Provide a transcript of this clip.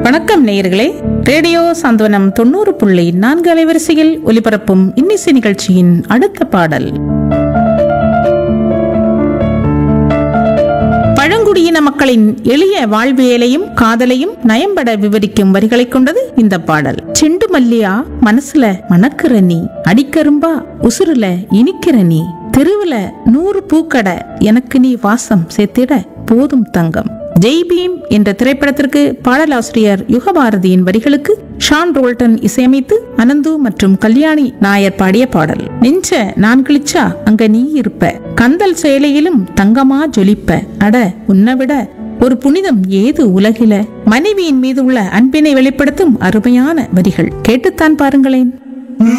வணக்கம் நேயர்களே ரேடியோ சாந்தவனம் தொண்ணூறு புள்ளி நான்கு அலைவரிசையில் ஒலிபரப்பும் இன்னிசை நிகழ்ச்சியின் அடுத்த பாடல் பழங்குடியின மக்களின் எளிய வாழ்வியலையும் காதலையும் நயம்பட விவரிக்கும் வரிகளைக் கொண்டது இந்த பாடல் செண்டு மல்லியா மனசுல மணக்கிற நீ அடிக்கரும்பா உசுருல இனிக்கிற நீ தெருவுல நூறு பூக்கடை எனக்கு நீ வாசம் சேர்த்திட போதும் தங்கம் ஜெய் பீம் என்ற திரைப்படத்திற்கு பாடலாசிரியர் யுகபாரதியின் வரிகளுக்கு ஷான் ரோல்டன் இசையமைத்து அனந்து மற்றும் கல்யாணி நாயர் பாடிய பாடல் நெஞ்ச நான் கிழிச்சா அங்க நீ இருப்ப கந்தல் செயலையிலும் தங்கமா ஜொலிப்ப அட உன்னை விட ஒரு புனிதம் ஏது உலகில மனைவியின் மீது உள்ள அன்பினை வெளிப்படுத்தும் அருமையான வரிகள் கேட்டுத்தான் பாருங்களேன்